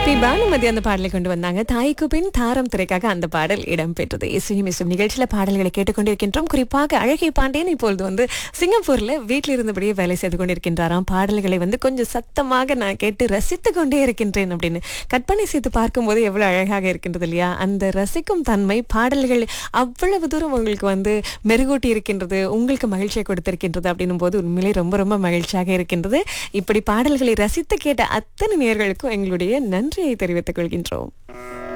B Bhanumathi அந்த பாடலை கொண்டு வந்தாங்க தாய்க்கு பின் தாரம் திரைக்காக அந்த பாடல் இடம்பெற்றது இசையும் இசையும் நிகழ்ச்சியில பாடல்களை கேட்டுக்கொண்டிருக்கின்றோம் குறிப்பாக அழகை பாண்டியன் இப்பொழுது வந்து சிங்கப்பூர்ல வீட்டில் இருந்தபடியே வேலை செய்து கொண்டிருக்கின்றாராம் பாடல்களை வந்து கொஞ்சம் சத்தமாக நான் கேட்டு ரசித்து கொண்டே இருக்கின்றேன் அப்படின்னு கற்பனை செய்து பார்க்கும்போது எவ்வளவு அழகாக இருக்கின்றது இல்லையா அந்த ரசிக்கும் தன்மை பாடல்கள் அவ்வளவு தூரம் உங்களுக்கு வந்து மெருகூட்டி இருக்கின்றது உங்களுக்கு மகிழ்ச்சியை கொடுத்திருக்கின்றது அப்படின்னும் போது உண்மையிலே ரொம்ப ரொம்ப மகிழ்ச்சியாக இருக்கின்றது இப்படி பாடல்களை ரசித்து கேட்ட அத்தனை நேர்களுக்கும் எங்களுடைய நன்றியை தெரிவித்துக் கொள்கின்றோம்